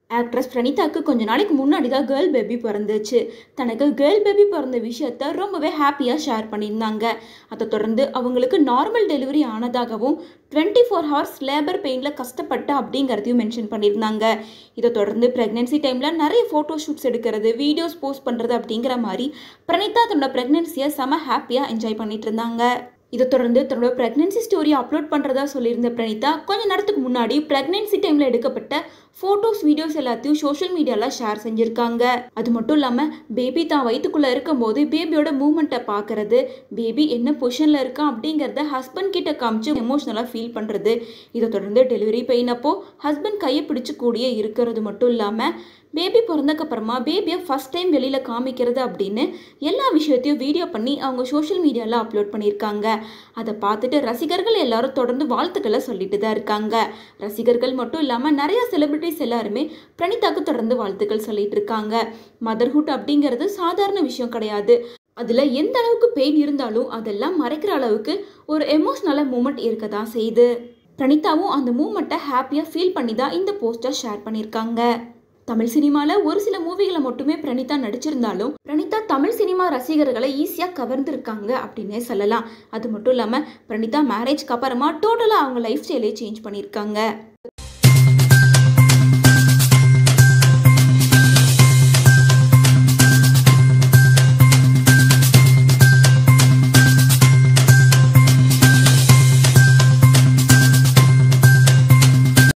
actress பிரணீதாக்கு கொஞ்ச நாளைக்கு முன்னாடி தான் கேர்ள் பேபி பிறந்துச்சு தனக்கு கேர்ள் பேபி பிறந்த விஷயத்த ரொம்பவே ஹாப்பியாக ஷேர் பண்ணியிருந்தாங்க அதை தொடர்ந்து அவங்களுக்கு நார்மல் டெலிவரி ஆனதாகவும் டுவெண்ட்டி ஃபோர் ஹவர்ஸ் லேபர் பெயினில் கஷ்டப்பட்ட அப்படிங்கிறதையும் மென்ஷன் பண்ணியிருந்தாங்க இதை தொடர்ந்து ப்ரெக்னென்சி டைமில் நிறைய ஃபோட்டோ ஷூட்ஸ் எடுக்கிறது வீடியோஸ் போஸ்ட் பண்ணுறது அப்படிங்கிற மாதிரி பிரணீதா தன்னோட ப்ரெக்னென்சியை செம ஹாப்பியாக என்ஜாய் பண்ணிட்டு இருந்தாங்க இதை தொடர்ந்து தன்னோட ப்ரெக்னென்சி ஸ்டோரியை அப்லோட் பண்ணுறதா சொல்லியிருந்த பிரணீதா கொஞ்ச நேரத்துக்கு முன்னாடி ப்ரெக்னென்சி டைமில் எடுக்கப்பட்ட ஃபோட்டோஸ் வீடியோஸ் எல்லாத்தையும் சோஷியல் மீடியாவில் ஷேர் செஞ்சுருக்காங்க அது மட்டும் இல்லாமல் பேபி தான் வயிற்றுக்குள்ளே இருக்கும்போது பேபியோட மூமெண்ட்டை பார்க்கறது பேபி என்ன பொசிஷனில் இருக்கான் அப்படிங்கிறத ஹஸ்பண்ட் கிட்ட காமிச்சு எமோஷ்னலாக ஃபீல் பண்ணுறது இதை தொடர்ந்து டெலிவரி பெயின் அப்போ ஹஸ்பண்ட் கையை பிடிச்சு கூடிய இருக்கிறது மட்டும் இல்லாமல் பேபி பிறந்தக்கப்புறமா பேபியை ஃபஸ்ட் டைம் வெளியில் காமிக்கிறது அப்படின்னு எல்லா விஷயத்தையும் வீடியோ பண்ணி அவங்க சோஷியல் மீடியாவில் அப்லோட் பண்ணியிருக்காங்க அதை பார்த்துட்டு ரசிகர்கள் எல்லாரும் தொடர்ந்து வாழ்த்துக்களை சொல்லிட்டு தான் இருக்காங்க ரசிகர்கள் மட்டும் இல்லாமல் நிறைய செலிபிரிட்டிஸ் எல்லாருமே பிரணீதாக்கு தொடர்ந்து வாழ்த்துக்கள் சொல்லிட்டு இருக்காங்க மதர்ஹுட் அப்படிங்கிறது சாதாரண விஷயம் கிடையாது அதில் எந்த அளவுக்கு பெயின் இருந்தாலும் அதெல்லாம் மறைக்கிற அளவுக்கு ஒரு எமோஷ்னலாக மூமெண்ட் இருக்க தான் செய்யுது பிரணீதாவும் அந்த மூமெண்ட்டை ஹாப்பியாக ஃபீல் பண்ணி தான் இந்த போஸ்டர் ஷேர் பண்ணியிருக்காங்க தமிழ் சினிமாவில் ஒரு சில மூவிகளை மட்டுமே பிரணீதா நடிச்சிருந்தாலும் பிரணீதா தமிழ் சினிமா ரசிகர்களை ஈஸியாக கவர்ந்துருக்காங்க அப்படின்னே சொல்லலாம் அது மட்டும் இல்லாமல் பிரணீதா மேரேஜ்க்கு அப்புறமா டோட்டலாக அவங்க லைஃப் ஸ்டைலே சேஞ்ச் பண்ணியிருக்காங்க